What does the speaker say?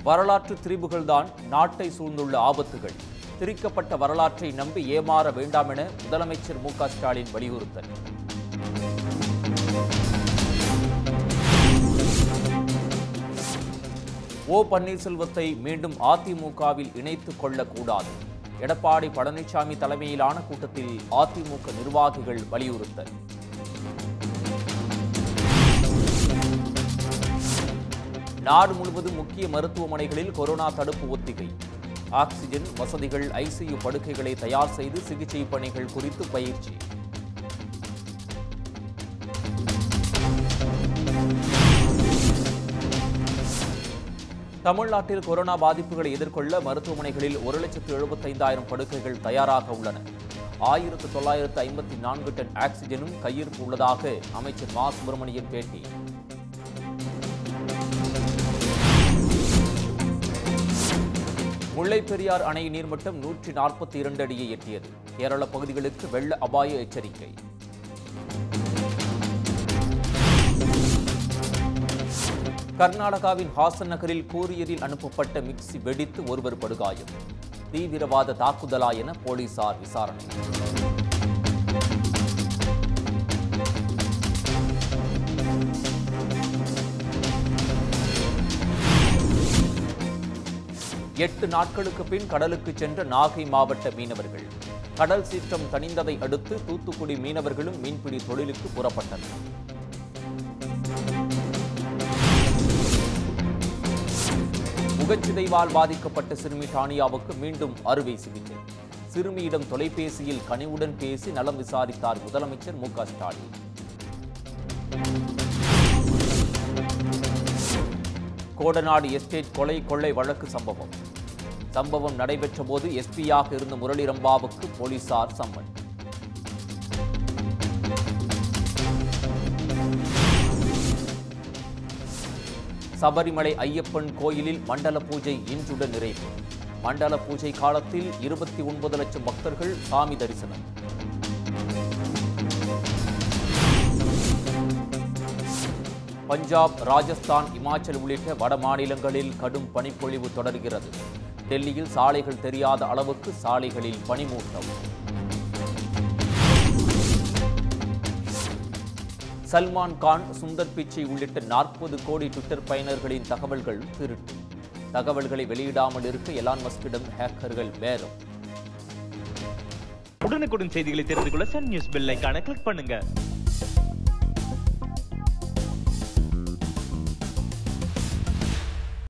வரலாற்று திரிபுகள்தான் நாட்டை சூழ்ந்துள்ள ஆபத்துகள் திரிக்கப்பட்ட வரலாற்றை நம்பி ஏமாற வேண்டாம் என முதலமைச்சர் மு க ஸ்டாலின் வலியுறுத்தல் ஓ பன்னீர்செல்வத்தை மீண்டும் அதிமுகவில் இணைத்துக் கொள்ளக்கூடாது எடப்பாடி பழனிசாமி தலைமையிலான கூட்டத்தில் அதிமுக நிர்வாகிகள் வலியுறுத்தல் நாடு முழுவதும் முக்கிய மருத்துவமனைகளில் கொரோனா தடுப்பு ஒத்திகை ஆக்சிஜன் வசதிகள் ஐசியு படுக்கைகளை தயார் செய்து சிகிச்சை பணிகள் குறித்து பயிற்சி தமிழ்நாட்டில் கொரோனா பாதிப்புகளை எதிர்கொள்ள மருத்துவமனைகளில் ஒரு லட்சத்து எழுபத்தைந்தாயிரம் படுக்கைகள் தயாராக உள்ளன ஆயிரத்து தொள்ளாயிரத்து ஐம்பத்தி நான்கு டன் ஆக்சிஜனும் கையிருப்பு உள்ளதாக அமைச்சர் மா சுப்பிரமணியன் பேட்டி முல்லைப் பெரியார் அணை நீர்மட்டம் நூற்றி நாற்பத்தி இரண்டு அடியை எட்டியது கேரள பகுதிகளுக்கு வெள்ள அபாய எச்சரிக்கை கர்நாடகாவின் ஹாசன் நகரில் கூரியரில் அனுப்பப்பட்ட மிக்சி வெடித்து ஒருவர் படுகாயம் தீவிரவாத தாக்குதலா என போலீசார் விசாரணை எட்டு நாட்களுக்கு பின் கடலுக்கு சென்ற நாகை மாவட்ட மீனவர்கள் கடல் சீற்றம் தணிந்ததை அடுத்து தூத்துக்குடி மீனவர்களும் மீன்பிடி தொழிலுக்கு புறப்பட்டனர் முகச்சிதைவால் பாதிக்கப்பட்ட சிறுமி டானியாவுக்கு மீண்டும் அறுவை சிகிச்சை சிறுமியிடம் தொலைபேசியில் கனிவுடன் பேசி நலம் விசாரித்தார் முதலமைச்சர் மு க ஸ்டாலின் கோடநாடு எஸ்டேட் கொலை கொள்ளை வழக்கு சம்பவம் சம்பவம் நடைபெற்ற போது எஸ்பியாக இருந்த முரளி ரம்பாவுக்கு போலீசார் சம்மன் சபரிமலை ஐயப்பன் கோயிலில் மண்டல பூஜை இன்றுடன் நிறைவு மண்டல பூஜை காலத்தில் இருபத்தி ஒன்பது லட்சம் பக்தர்கள் சாமி தரிசனம் பஞ்சாப் ராஜஸ்தான் இமாச்சல் உள்ளிட்ட வட மாநிலங்களில் கடும் பனிப்பொழிவு தொடர்கிறது டெல்லியில் சாலைகள் தெரியாத அளவுக்கு சாலைகளில் பனிமூட்டம் சல்மான் கான் சுந்தர் பிச்சை உள்ளிட்ட நாற்பது கோடி ட்விட்டர் பயனர்களின் தகவல்கள் திருட்டு தகவல்களை வெளியிடாமல் இருக்க எலான் மஸ்கிடம் ஹேக்கர்கள் பேரம் உடனுக்குடன் செய்திகளை தெரிந்து கொள்ள சன் நியூஸ் பெல் ஐகானை கிளிக் பண்ணுங்க